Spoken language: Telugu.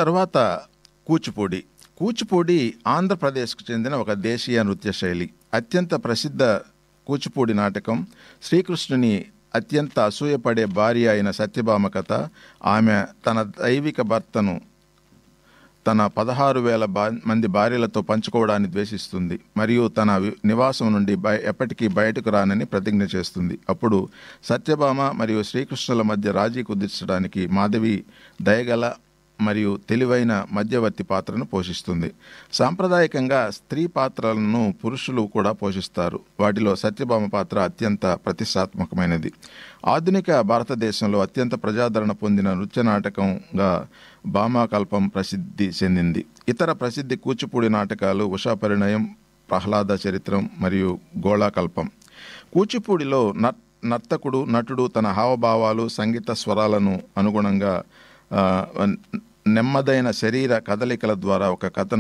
తర్వాత కూచిపూడి కూచిపూడి ఆంధ్రప్రదేశ్కు చెందిన ఒక దేశీయ నృత్య శైలి అత్యంత ప్రసిద్ధ కూచిపూడి నాటకం శ్రీకృష్ణుని అత్యంత అసూయపడే భార్య అయిన సత్యభామ కథ ఆమె తన దైవిక భర్తను తన పదహారు వేల బా మంది భార్యలతో పంచుకోవడాన్ని ద్వేషిస్తుంది మరియు తన వి- నివాసం నుండి బయ ఎప్పటికీ బయటకు రానని ప్రతిజ్ఞ చేస్తుంది అప్పుడు సత్యభామ మరియు శ్రీకృష్ణుల మధ్య రాజీ కుదిర్చడానికి మాధవి దయగల మరియు తెలివైన మధ్యవర్తి పాత్రను పోషిస్తుంది సాంప్రదాయకంగా స్త్రీ పాత్రలను పురుషులు కూడా పోషిస్తారు వాటిలో సత్యభామ పాత్ర అత్యంత ప్రతిష్టాత్మకమైనది ఆధునిక భారతదేశంలో అత్యంత ప్రజాదరణ పొందిన నృత్య నాటకంగా భామాకల్పం ప్రసిద్ధి చెందింది ఇతర ప్రసిద్ధి కూచిపూడి నాటకాలు ఉషా పరిణయం ప్రహ్లాద చరిత్రం మరియు గోళాకల్పం కూచిపూడిలో నర్ నర్తకుడు నటుడు తన హావభావాలు సంగీత స్వరాలను అనుగుణంగా ఆ, నెమ్మదైన శరీర కదలికల ద్వారా ఒక కథను